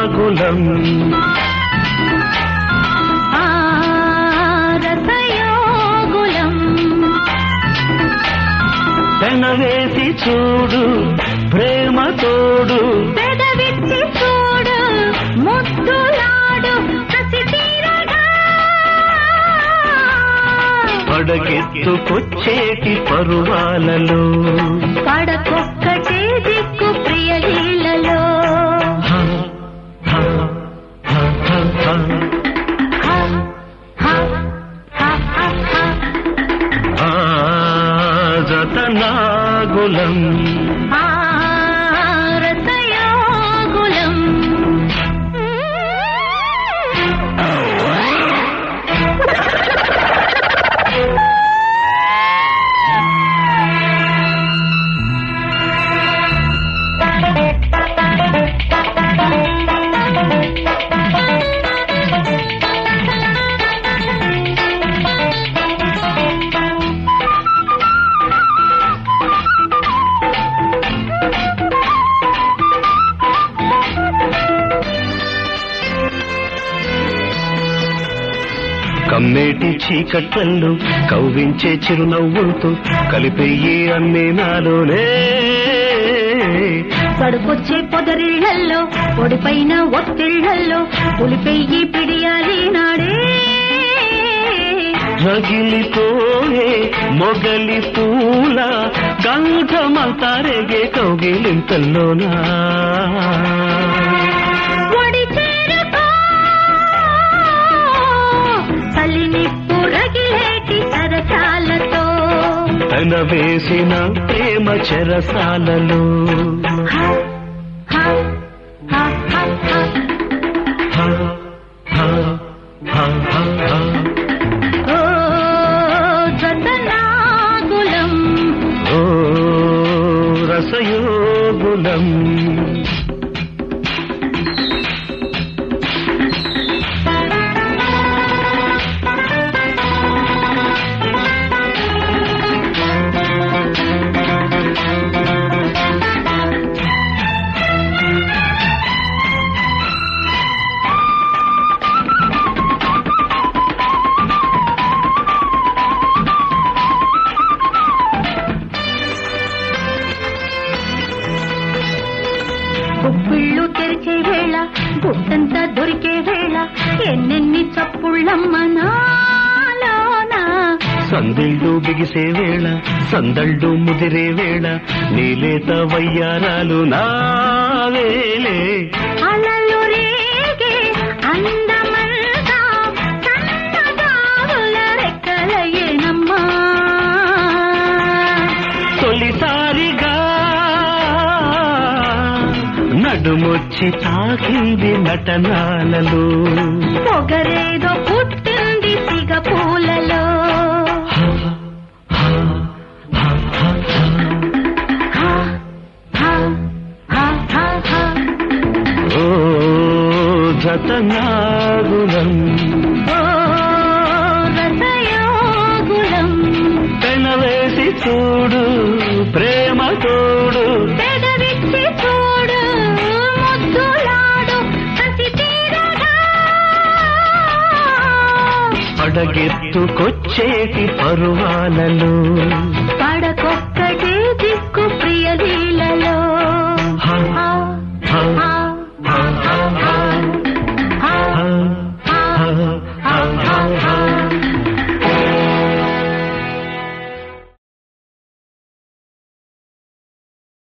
నాగులం ఆ రసయోగులం పెనవేసి చూడు ప్రేమ తోడు పెదవిచ్చి చూడు ముద్దులాడు కసి తీరగా పడగెత్తుకొచ్చేటి పరువాలలో పడకొక్కటే దిక్కు ప్రియలీలలో హ, హ, హ, హ, హ. హ, హ, హ, హ, హ. ఆ జత నాగులం ఆ రసయోగులం కమ్మేటి చీకట్లల్లో కవ్వించే చిరునవ్వులతో కలిపేయి అన్ని నాలోనే పడుకొచ్చే పొదరిళ్లల్లో పొడిపైన ఒత్తిళ్లల్లో పులిపెయ్యి పిడియాలి నాడే రగిలిపోయే మొగలి పూల కంఠమంతారేగే కౌగిలింతల్లోనా ఒడి చేరుకో తల్లినిప్పు రగిలేటి సరసాలతో తన వేసిన ప్రేమ చెరసాలలో హ, హ, హ, హ, హ. హ, హ, హ, హ, హ. ఓ జతనాగులం ఓ రసయోగులం గుప్పిళ్ళు తెరిచే వేళ గుట్టంతా దొరికే వేళ ఎన్నెన్ని చప్పుళ్ళమ్మ నాలోనా సందిళ్ళు బిగిసే వేళ సందళ్ళు ముదిరే వేళ నీలేత వయ్యారాలు నావేలే అలలు రేగే అందమంతా సన్నగావుల రెక్కలయేనమ్మా తొలిసారిగా నడుమొచ్చి తాకింది నటనాలలో పొగరేదో పుట్టింది సిగ పూలలో హ, హ, హ, హ, హ. హ, హ, హ, హ, హ. ఓ జతనాగులం ఓ రసయోగులం పెనవేసి చూడు ప్రేమ తోడు పెదవిచ్చి చూడు ముద్దులాడు కసి తీరగా అడగెత్తుకొచ్చేటి పరువాలలో పడకొక్కటే దిక్కు ప్రియలీలలో